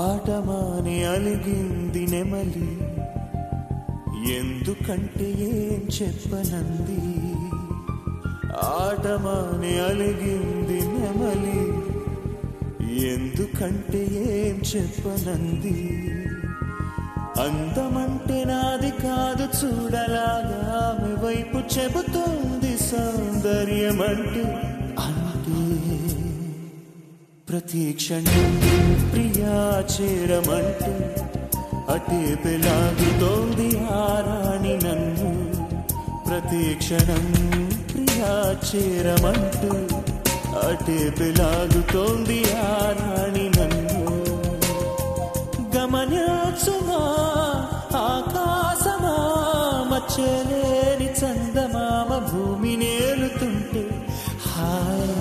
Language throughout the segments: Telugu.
ఆటమాని అలిగింది నెమలి ఎందుకంటే ఏం చెప్పనంది ఆటమాని అలిగింది నెమలి ఎందుకంటే ఏం చెప్పనంది అందమంటే నాది కాదు చూడలాగా ఆమె వైపు చెబుతుంది సౌందర్యం అంటే అంటే ప్రతి క్షణం ప్రియా చేరమంటూ అటే పెలాగుతోంది ఆరాణి నన్ను ప్రతి క్షణం ప్రియా చేరమంటూ అటే పెలాగుతోంది ఆరాణి నన్ను గమనించుమా ఆకాశమా మచ్చలేని చందమామ భూమి నేలుతుంటే హాయ్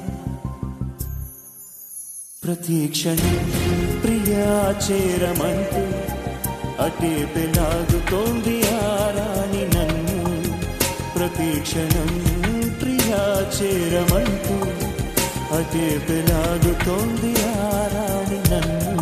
ప్రతి క్షణం ప్రియా చేరమంటూ అటే పెలాగుతోంది ఆరాణి నన్ను ప్రతి క్షణం ప్రియా చేరమంటూ అటే పెలాగుతోంది ఆరాణి నన్ను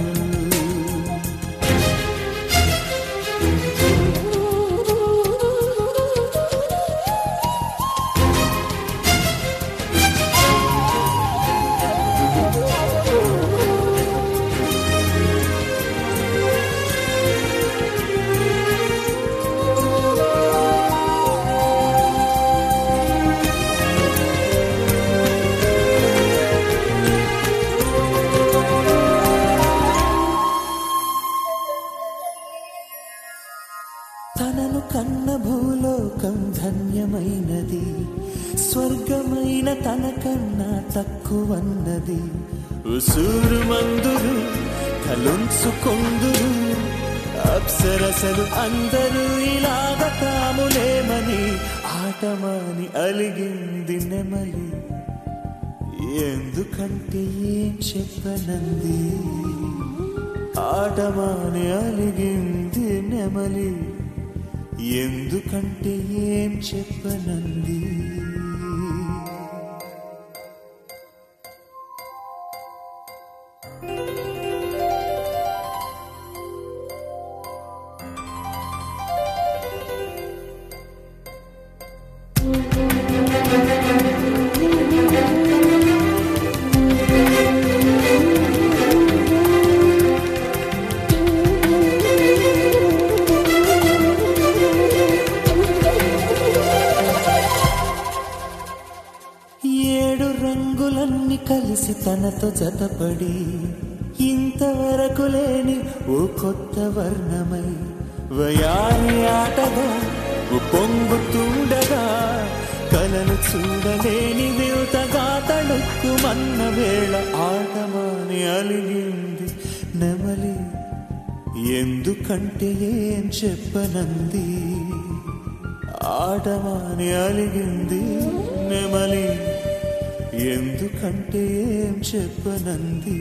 తనను కన్న భూలోకం ధన్యమైనది స్వర్గమైన తన కన్నా తక్కువన్నది ఉసూరు మందురు కలుంచుకొందురు అప్సరసలు అందరూ ఇలాగ తాములేమని ఆటమాని అలిగింది నెమలి ఎందుకంటే ఏం చెప్పనంది ఆటమాని అలిగింది నెమలి ఎందుకంటే ఏం చెప్పనంది ఏడు రంగులన్నీ కలిసి తనతో జతపడి ఇంతవరకు లేని ఓ కొత్త వర్ణమై వయారి ఆటగా ఓ పొంగుతుండగా కలలు చూడలేని వింతగా తడుక్కుమన్న వేళ ఆటమాని అలిగింది నెమలి ఎందుకంటే ఏం చెప్పనంది ఆటమాని అలిగింది నెమలి ఎందుకంటే ఏం చెప్పనంది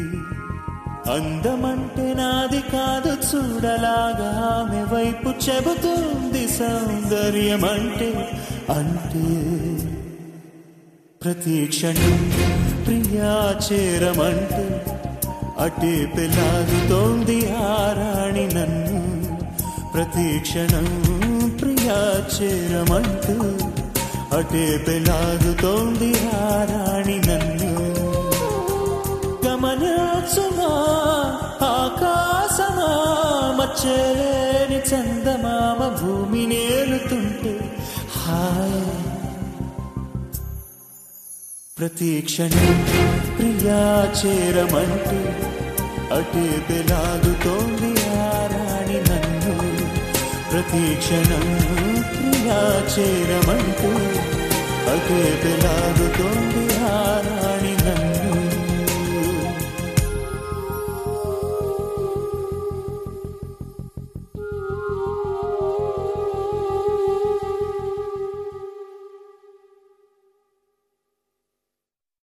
అందమంటే నాది కాదు చూడలాగా ఆమె వైపు చెబుతుంది సౌందర్యం అంటే అంటే ప్రతి క్షణం ప్రియా చేరమంటూ అటే పెలాగుతోంది ఆరాణి నన్ను ప్రతి క్షణం ప్రియా చేరమంటూ అటే పెలాగుతోంది ఆరాణి నన్ను గమనించుమా ఆకాశమా మచ్చలేని చందమామ భూమి నేలుతుంటే హాయ్ ప్రతి క్షణం ప్రియా చేరమంటూ అటే పెలాగుతోంది ఆరాణి నన్ను ప్రతి క్షణం ప్రియా చేరమంటూ అటే పెలాగుతోంది ఆరాణి